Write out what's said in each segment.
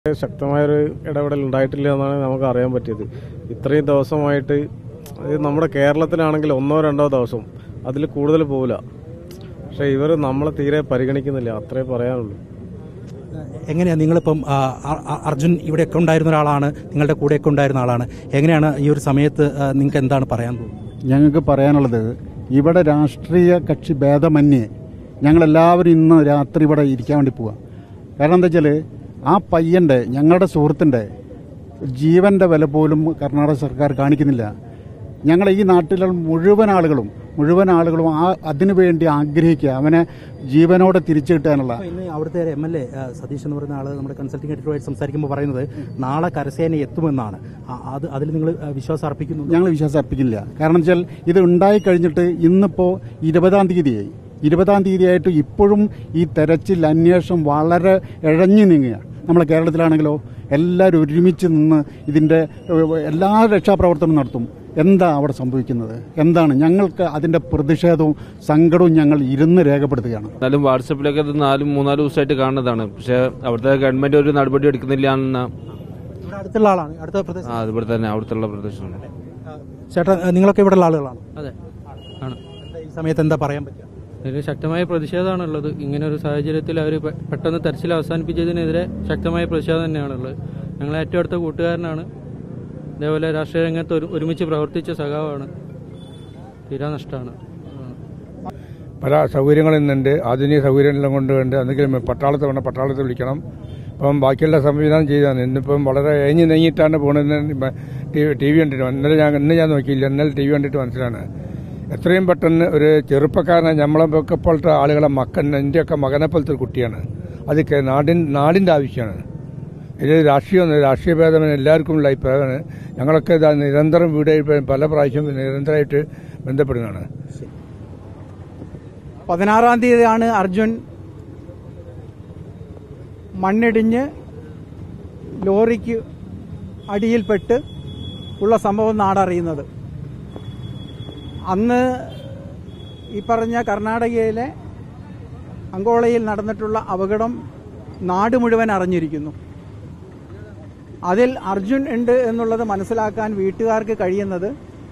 ശക്തമായൊരു ഇടപെടൽ ഉണ്ടായിട്ടില്ല എന്നാണ് നമുക്ക് അറിയാൻ പറ്റിയത് ഇത്രയും ദിവസമായിട്ട് ഇത് നമ്മുടെ കേരളത്തിലാണെങ്കിൽ ഒന്നോ രണ്ടോ ദിവസം അതിൽ കൂടുതൽ പോവില്ല പക്ഷെ ഇവർ നമ്മളെ തീരെ പരിഗണിക്കുന്നില്ല അത്രേ പറയാനുള്ളൂ എങ്ങനെയാണ് നിങ്ങളിപ്പം ആ, അ- അ- അർജുൻ ഇവിടെയൊക്കെ ഉണ്ടായിരുന്ന ഒരാളാണ് നിങ്ങളുടെ കൂടെയൊക്കെ ഉണ്ടായിരുന്ന ആളാണ് എങ്ങനെയാണ് ഈ ഒരു സമയത്ത് ആ, നിങ്ങൾക്ക് എന്താണ് പറയാൻ തോന്നുന്നത് ഞങ്ങൾക്ക് പറയാനുള്ളത് ഇവിടെ രാഷ്ട്രീയ കക്ഷി ഭേദമന്യേ ഞങ്ങളെല്ലാവരും ഇന്ന് രാത്രി ഇവിടെ ഇരിക്കാൻ വേണ്ടി പോവാം കാരണം എന്താ വെച്ചാൽ ആ പയ്യൻ്റെ ഞങ്ങളുടെ സുഹൃത്തിൻ്റെ ജീവൻ്റെ വില പോലും കർണാടക സർക്കാർ കാണിക്കുന്നില്ല ഞങ്ങൾ ഈ നാട്ടിലെ മുഴുവൻ ആളുകളും മുഴുവൻ ആളുകളും ആ അതിനു വേണ്ടി ആഗ്രഹിക്കുക അവനെ ജീവനോടെ തിരിച്ചു കിട്ടാനുള്ള അപ്പോൾ ഇന്ന് അവിടുത്തെ എം എൽ എ സതീഷ് എന്ന് പറയുന്ന ആൾ നമ്മുടെ കൺസൾട്ടിംഗ് എഡിറ്ററുമായിട്ട് സംസാരിക്കുമ്പോൾ പറയുന്നത് നാളെ കരസേന എത്തുമെന്നാണ് ആ, അത് അതിൽ നിങ്ങൾ വിശ്വാസം അർപ്പിക്കുന്നു ഞങ്ങൾ വിശ്വാസം അർപ്പിക്കുന്നില്ല കാരണം വെച്ചാൽ ഇത് ഉണ്ടായി കഴിഞ്ഞിട്ട് ഇന്നിപ്പോൾ ഇരുപതാം തീയതിയായി ഇരുപതാം തീയതിയായിട്ട് ഇപ്പോഴും ഈ തെരച്ചിൽ അന്വേഷണം വളരെ ഇഴഞ്ഞു നീങ്ങുകയാണ് നമ്മളെ കേരളത്തിലാണെങ്കിലോ എല്ലാവരും ഒരുമിച്ച് നിന്ന് ഇതിൻ്റെ ഏഹ്, എല്ലാ രക്ഷാപ്രവർത്തനവും നടത്തും എന്താ അവിടെ സംഭവിക്കുന്നത് എന്താണ് ഞങ്ങൾക്ക് അതിൻ്റെ പ്രതിഷേധവും സങ്കടവും ഞങ്ങൾ ഇരുന്ന് രേഖപ്പെടുത്തുകയാണ് എന്നാലും വാട്സപ്പിലൊക്കെ ഇത് നാലും മൂന്നാല് ദിവസമായിട്ട് കാണുന്നതാണ് പക്ഷെ അവിടുത്തെ ഗവൺമെന്റ് ഒരു നടപടി എടുക്കുന്നില്ല എന്ന ഇവിടെ അടുത്തുള്ള ആളാണ് അടുത്ത പ്രദേശം ആ ഇവിടെ തന്നെ അവിടുത്തെ പ്രദേശമാണ് ചേട്ടാ നിങ്ങളൊക്കെ ഇവിടെ ഉള്ള ആളുകളാണ് അതെ ആണ് ഈ സമയത്ത് എന്താ പറയാൻ പറ്റുക ഇതിൽ ശക്തമായ പ്രതിഷേധമാണുള്ളത് ഇങ്ങനെ ഒരു സാഹചര്യത്തിൽ അവർ പെട്ടെന്ന് തെരച്ചിൽ അവസാനിപ്പിച്ചതിനെതിരെ ശക്തമായ പ്രതിഷേധം തന്നെയാണുള്ളത് ഞങ്ങളെ ഏറ്റവും അടുത്ത കൂട്ടുകാരനാണ് അതേപോലെ രാഷ്ട്രീയ രംഗത്ത് ഒരു ഒരുമിച്ച് പ്രവർത്തിച്ച സഖാവാണ് തീരാ നഷ്ടമാണ് പല സൗകര്യങ്ങളും ഇന്നുണ്ട് ആധുനിക സൗകര്യങ്ങളെല്ലാം കൊണ്ട് വേണ്ട എന്തെങ്കിലും പട്ടാളത്ത് വേണം പട്ടാളത്ത് വിളിക്കണം ഇപ്പം ബാക്കിയുള്ള സംവിധാനം ചെയ്താണ് ഇന്നിപ്പം വളരെ എഞ്ഞ് നീങ്ങിയിട്ടാണ് പോകുന്നത് ടി വി കണ്ടിട്ട് ഇന്നലെ ഞാൻ ഇന്ന് ഞാൻ നോക്കിയില്ല ഇന്നലെ ടി വി കണ്ടിട്ട് മനസ്സിലാണ് എത്രയും പെട്ടെന്ന് ഒരു ചെറുപ്പക്കാരനെ നമ്മളൊക്കെ പോലത്തെ ആളുകളെ മക്കൻ എൻ്റെയൊക്കെ മകനെ പോലത്തെ ഒരു കുട്ടിയാണ് അത് കേ- നാടിൻ നാടിൻ്റെ ആവശ്യമാണ് ഇത് രാഷ്ട്രീയം രാഷ്ട്രീയ ഭേദം എല്ലാവർക്കും ഉള്ള അഭിപ്രായമാണ് ഞങ്ങളൊക്കെ ഇതാ നിരന്തരം വീട് പല പ്രാവശ്യം നിരന്തരമായിട്ട് ബന്ധപ്പെടുന്നതാണ് പതിനാറാം തീയതിയാണ് അർജുൻ മണ്ണിടിഞ്ഞ് ലോറിക്ക് അടിയിൽപ്പെട്ട് ഉള്ള സംഭവം നാടറിയുന്നത് അന്ന് ഈ പറഞ്ഞ കർണാടകയിലെ അങ്കോളയിൽ നടന്നിട്ടുള്ള അപകടം നാട് മുഴുവൻ അറിഞ്ഞിരിക്കുന്നു അതിൽ അർജുൻ ഉണ്ട് എന്നുള്ളത് മനസ്സിലാക്കാൻ വീട്ടുകാർക്ക് കഴിയുന്നത്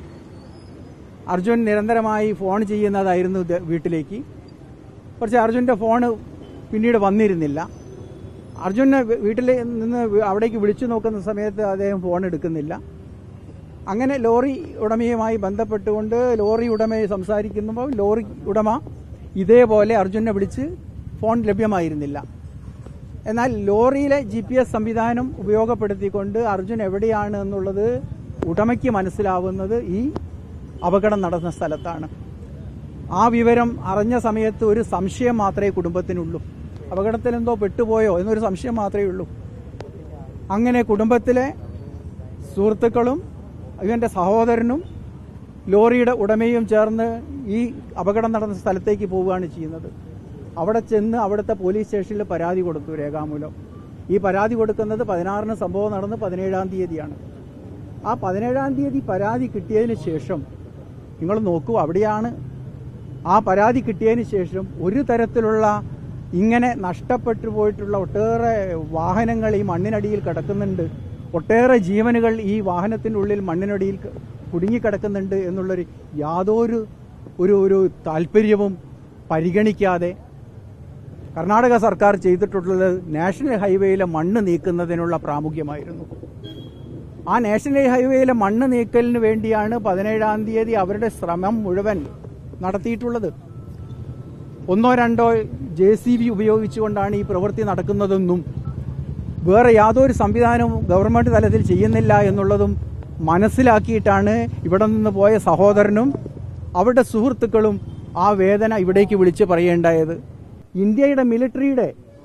അർജുൻ നിരന്തരമായി ഫോൺ ചെയ്യുന്നതായിരുന്നു ഇത് വീട്ടിലേക്ക് പക്ഷേ അർജുൻ്റെ ഫോണ് പിന്നീട് വന്നിരുന്നില്ല അർജുനെ വീ- വീട്ടിൽ നിന്ന് വി- അവിടേക്ക് വിളിച്ചു നോക്കുന്ന സമയത്ത് അദ്ദേഹം ഫോൺ എടുക്കുന്നില്ല അങ്ങനെ ലോറി ഉടമയുമായി ബന്ധപ്പെട്ടുകൊണ്ട് ലോറി ഉടമയെ സംസാരിക്കുമ്പോൾ ലോറി ഉടമ ഇതേപോലെ അർജുനെ വിളിച്ച് ഫോൺ ലഭ്യമായിരുന്നില്ല എന്നാൽ ലോറിയിലെ ജി പി എസ് സംവിധാനം ഉപയോഗപ്പെടുത്തിക്കൊണ്ട് അർജുൻ എവിടെയാണ് എന്നുള്ളത് ഉടമയ്ക്ക് മനസ്സിലാവുന്നത് ഈ അപകടം നടന്ന സ്ഥലത്താണ് ആ വിവരം അറിഞ്ഞ സമയത്ത് ഒരു സംശയം മാത്രമേ കുടുംബത്തിനുള്ളൂ അപകടത്തിൽ എന്തോ പെട്ടുപോയോ എന്നൊരു സംശയം മാത്രമേ ഉള്ളൂ അങ്ങനെ കുടുംബത്തിലെ സുഹൃത്തുക്കളും ഇവന്റെ സഹോദരനും ലോറിയുടെ ഉടമയും ചേർന്ന് ഈ അപകടം നടന്ന സ്ഥലത്തേക്ക് പോവുകയാണ് ചെയ്യുന്നത് അവിടെ ചെന്ന് അവിടുത്തെ പോലീസ് സ്റ്റേഷനിൽ പരാതി കൊടുത്തു രേഖാമൂലം ഈ പരാതി കൊടുക്കുന്നത് പതിനാറിന് സംഭവം നടന്ന് പതിനേഴാം തീയതിയാണ് ആ പതിനേഴാം തീയതി പരാതി കിട്ടിയതിന് ശേഷം നിങ്ങൾ നോക്കൂ അവിടെയാണ് ആ പരാതി കിട്ടിയതിന് ശേഷം ഒരു തരത്തിലുള്ള ഇങ്ങനെ നഷ്ടപ്പെട്ടു പോയിട്ടുള്ള ഒട്ടേറെ വാഹനങ്ങൾ ഈ മണ്ണിനടിയിൽ കിടക്കുന്നുണ്ട് ഒട്ടേറെ ജീവനുകൾ ഈ വാഹനത്തിനുള്ളിൽ മണ്ണിനടിയിൽ ക- കുടുങ്ങിക്കിടക്കുന്നുണ്ട് എന്നുള്ളൊരു യാതൊരു ഒരു ഒരു താല്പര്യവും പരിഗണിക്കാതെ കർണാടക സർക്കാർ ചെയ്തിട്ടുള്ളത് നാഷണൽ ഹൈവേയിലെ മണ്ണ് നീക്കുന്നതിനുള്ള പ്രാമുഖ്യമായിരുന്നു ആ നാഷണൽ ഹൈവേയിലെ മണ്ണ് നീക്കലിന് വേണ്ടിയാണ് പതിനേഴാം തീയതി അവരുടെ ശ്രമം മുഴുവൻ നടത്തിയിട്ടുള്ളത് ഒന്നോ രണ്ടോ ജെ സി ബി ഉപയോഗിച്ചുകൊണ്ടാണ് ഈ പ്രവൃത്തി നടക്കുന്നതെന്നും വേറെ യാതൊരു സംവിധാനവും ഗവൺമെന്റ് തലത്തിൽ ചെയ്യുന്നില്ല എന്നുള്ളതും മനസ്സിലാക്കിയിട്ടാണ് ഇവിടെ നിന്ന് പോയ സഹോദരനും അവരുടെ സുഹൃത്തുക്കളും ആ വേദന ഇവിടേക്ക് വിളിച്ച് പറയേണ്ടായത് ഇന്ത്യയുടെ മിലിറ്ററിയുടെ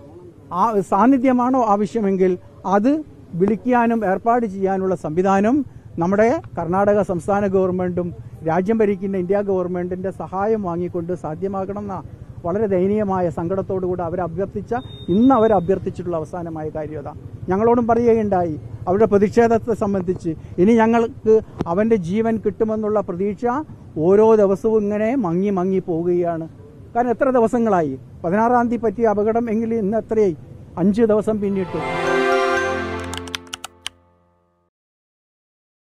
ആ സാന്നിധ്യമാണോ ആവശ്യമെങ്കിൽ അത് വിളിക്കാനും ഏർപ്പാട് ചെയ്യാനുള്ള സംവിധാനം നമ്മുടെ കർണാടക സംസ്ഥാന ഗവൺമെന്റും രാജ്യം ഭരിക്കുന്ന ഇന്ത്യ ഗവൺമെന്റിന്റെ സഹായം വാങ്ങിക്കൊണ്ട് സാധ്യമാക്കണം എന്ന വളരെ ദയനീയമായ സങ്കടത്തോടുകൂടി അവർ അഭ്യർത്ഥിച്ച ഇന്ന് അവർ അഭ്യർത്ഥിച്ചിട്ടുള്ള അവസാനമായ കാര്യം അതാ ഞങ്ങളോടും പറയുകയുണ്ടായി അവരുടെ പ്രതിഷേധത്തെ സംബന്ധിച്ച് ഇനി ഞങ്ങൾക്ക് അവന്റെ ജീവൻ കിട്ടുമെന്നുള്ള പ്രതീക്ഷ ഓരോ ദിവസവും ഇങ്ങനെ മങ്ങി മങ്ങി പോവുകയാണ് കാരണം എത്ര ദിവസങ്ങളായി പതിനാറാം തീയതി പറ്റിയ അപകടം എങ്കിൽ ഇന്ന് എത്രയായി അഞ്ച് ദിവസം പിന്നിട്ടു